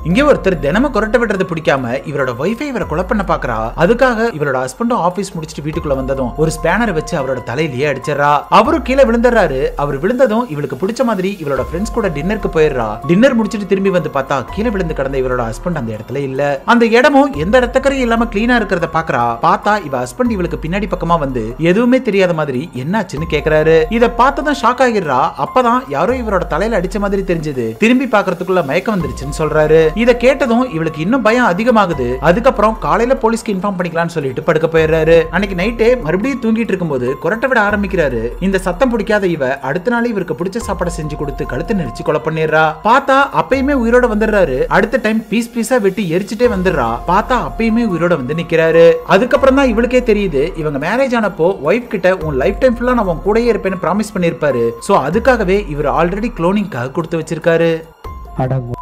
இங்க ஒருத்தர் தினமும் கொரட்டை விடுறது பிடிக்காம இவரோட வைஃபை இவரை கொலை பண்ண பாக்குறா அதுக்காக இவரோட ஹஸ்பண்டும் ஆபீஸ் முடிச்சிட்டு வீட்டுக்குள்ள வந்ததும் ஒரு ஸ்பேனரை வச்சு அவரோட தலையிலேயே அடிச்சிடறா அவரும் கீழே விழுந்துடுறாரு அவர் விழுந்ததும் இவளுக்கு பிடிச்ச மாதிரி இவளோட ஃப்ரெண்ட்ஸ் கூட டின்னருக்கு போயிடுறா டின்னர் முடிச்சிட்டு திரும்பி வந்து பார்த்தா கீழே விழுந்து கிடந்த இவரோட ஹஸ்பண்ட் அந்த இடத்துல இல்ல அந்த இடமும் எந்த இடத்தக்கரையும் இல்லாம கிளீனா இருக்கிறத பாக்குறா பார்த்தா இவ ஹஸ்பண்ட் இவளுக்கு பின்னாடி பக்கமா வந்து எதுவுமே தெரியாத மாதிரி என்னாச்சுன்னு கேக்குறாரு இத பார்த்ததும் ஷாக் ஆகிடுறா அப்பதான் யாரோ இவரோட தலையில அடிச்ச மாதிரி தெரிஞ்சது திரும்பி பாக்குறதுக்குள்ள மயக்கம் வந்துருச்சுன்னு சொல்றாரு இத கேட்டதும் இவளுக்கு இன்னும் பயம் அதிகமாகுது அதுக்கப்புறம் காலையில போலீஸ்க்கு இன்ஃபார்ம் பண்ணிக்கலாம்னு சொல்லிட்டு படுக்க போயிடுறாரு அன்னைக்கு நைட்டே மறுபடியும் தூங்கிட்டு இருக்கும்போது கொரட்டை விட ஆரம்பிக்கிறாரு இந்த சத்தம் பிடிக்காத இவ அடுத்த நாள் இவருக்கு பிடிச்ச சாப்பாடை செஞ்சு கொடுத்து கழுத்து நெரிச்சு கொலை பண்ணிடுறா பார்த்தா அப்பயுமே உயிரோட வந்துடுறாரு அடுத்த டைம் பீஸ் பீஸா வெட்டி எரிச்சுட்டே வந்துடுறா பார்த்தா அப்பயுமே உயிரோட வந்து நிக்கிறாரு அதுக்கப்புறம் தான் இவளுக்கே தெரியுது இவங்க மேரேஜ் ஆனப்போ ஒய்ஃப் கிட்ட உன் லைஃப் டைம் ஃபுல்லா நான் உன் கூடயே இருப்பேன்னு ப்ராமிஸ் பண்ணிருப்பாரு சோ அதுக்காகவே இவர் ஆல்ரெடி குளோனிங்காக கொடுத்து வச்சிருக்காரு அட